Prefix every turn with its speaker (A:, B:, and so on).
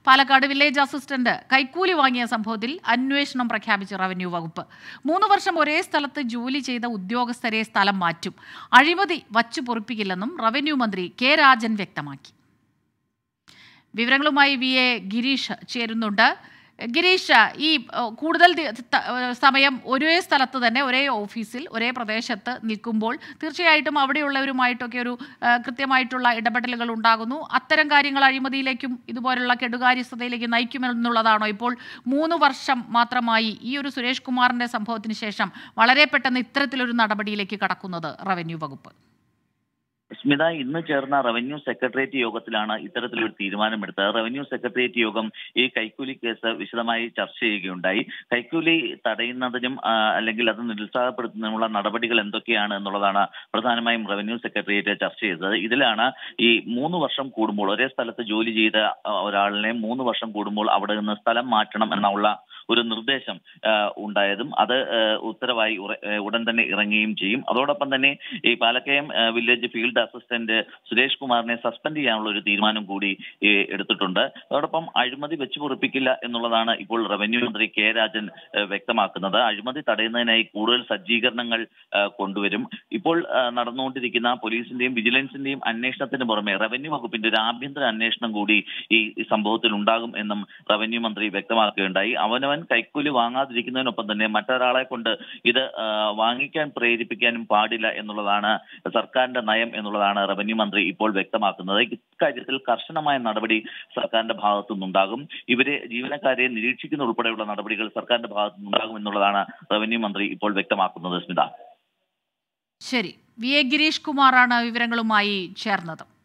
A: Palakkad village assistant കൈക്കൂലി വാങ്ങിയ സംഭവത്തിൽ അന്വേഷണം പ്രഖ്യാപിച്ച റവന്യൂ വകുപ്പ് മൂന്ന് വർഷം ഒരേ സ്ഥലത്ത് ജോലി ചെയ്ത ഉദ്യോഗസ്ഥരെ സ്ഥലം മാറ്റും അഴിമതി വച്ചു പൊറിപ്പിക്കില്ലെന്നും റവന്യൂ മന്ത്രി കെ രാജൻ വ്യക്തമാക്കി വിവരങ്ങളുമായി വി എ ഗിരീഷ് ചേരുന്നുണ്ട് ഗിരീഷ് ഈ ഏഹ്, കൂടുതൽ ദി- ത- ഏഹ്, സമയം ഒരേ സ്ഥലത്ത് തന്നെ ഒരേ ഓഫീസിൽ ഒരേ പ്രദേശത്ത് നിൽക്കുമ്പോൾ തീർച്ചയായിട്ടും അവിടെയുള്ളവരുമായിട്ടൊക്കെ ഒരു ഏഹ്, കൃത്യമായിട്ടുള്ള ഇടപെടലുകൾ ഉണ്ടാകുന്നു അത്തരം കാര്യങ്ങൾ അഴിമതിയിലേക്കും ഇതുപോലുള്ള കെടുകാര്യസ്ഥതയിലേക്ക് നയിക്കുമെന്നുള്ളതാണോ ഇപ്പോൾ മൂന്ന് വർഷം മാത്രമായി ഈ ഒരു സുരേഷ് കുമാറിന്റെ സംഭവത്തിന് ശേഷം വളരെ പെട്ടെന്ന് ഇത്തരത്തിലൊരു നടപടിയിലേക്ക് കടക്കുന്നത് റവന്യൂ വകുപ്പ്
B: സ്മിത ഇന്ന് ചേർന്ന റവന്യൂ സെക്രട്ടേറിയറ്റ് യോഗത്തിലാണ് ഇത്തരത്തിലൊരു തീരുമാനമെടുത്തത് റവന്യൂ സെക്രട്ടേറിയറ്റ് യോഗം ഈ കൈക്കൂലി കേസ് വിശദമായി ചർച്ച ചെയ്യുകയുണ്ടായി കൈക്കൂലി തടയുന്നതിനും ആ, അല്ലെങ്കിൽ അത് നിരുത്സാഹപ്പെടുത്തുന്നതിനുള്ള നടപടികൾ എന്തൊക്കെയാണ് എന്നുള്ളതാണ് പ്രധാനമായും റവന്യൂ സെക്രട്ടേറിയറ്റ് ചർച്ച ചെയ്തത് ഇതിലാണ് ഈ മൂന്ന് വർഷം കൂടുമ്പോൾ ഒരേ സ്ഥലത്ത് ജോലി ചെയ്ത ആ, ഒരാളിനെ മൂന്ന് വർഷം കൂടുമ്പോൾ അവിടെ നിന്ന് സ്ഥലം മാറ്റണം എന്നുള്ള ഒരു നിർദ്ദേശം ആ, ഉണ്ടായതും അത് ആ, ഉത്തരവായി ഉറ- ആ, ഉടൻ തന്നെ ഇറങ്ങുകയും ചെയ്യും അതോടൊപ്പം തന്നെ ഈ പാലക്കയം ആ, വില്ലേജ് ഫീൽഡ് അസിസ്റ്റന്റ് സുരേഷ് കുമാറിനെ സസ്പെൻഡ് ചെയ്യാനുള്ള ഒരു തീരുമാനം കൂടി ഈ, എടുത്തിട്ടുണ്ട് അതോടൊപ്പം അഴിമതി വെച്ചു പൊറിപ്പിക്കില്ല എന്നുള്ളതാണ് ഇപ്പോൾ റവന്യൂ മന്ത്രി കെ രാജൻ ആ, വ്യക്തമാക്കുന്നത് അഴിമതി തടയുന്നതിനായി കൂടുതൽ സജ്ജീകരണങ്ങൾ ആ, കൊണ്ടുവരും ഇപ്പോൾ ആ, നടന്നുകൊണ്ടിരിക്കുന്ന പോലീസിന്റെയും വിജിലൻസിന്റെയും അന്വേഷണത്തിന് പുറമെ റവന്യൂ വകുപ്പിന്റെ ഒരു ആഭ്യന്തര അന്വേഷണം കൂടി ഈ ഈ സംഭവത്തിൽ ഉണ്ടാകും എന്നും റവന്യൂ മന്ത്രി വ്യക്തമാക്കുകയുണ്ടായി അവനവൻ കൈക്കൂലി വാങ്ങാതിരിക്കുന്നതിനൊപ്പം തന്നെ മറ്റൊരാളെ കൊണ്ട് ഇത് ആ, വാങ്ങിക്കാൻ പ്രേരിപ്പിക്കാനും പാടില്ല എന്നുള്ളതാണ് സർക്കാരിന്റെ നയം എന്നുള്ളതാണ് റവന്യൂ മന്ത്രി ഇപ്പോൾ വ്യക്തമാക്കുന്നത് ഇക്കാര്യത്തിൽ കർശനമായ നടപടി സർക്കാരിന്റെ ഭാഗത്തു നിന്നുണ്ടാകും ഇവരെ ജീവനക്കാരെ നിരീക്ഷിക്കുന്ന ഉൾപ്പെടെയുള്ള നടപടികൾ സർക്കാരിന്റെ ഭാഗത്തു നിന്നുണ്ടാകും എന്നുള്ളതാണ് റവന്യൂ മന്ത്രി ഇപ്പോൾ വ്യക്തമാക്കുന്നത് സ്മിത
A: ശരി വി എ ഗിരീഷ് കുമാറാണ് വിവരങ്ങളുമായി ചേർന്നത്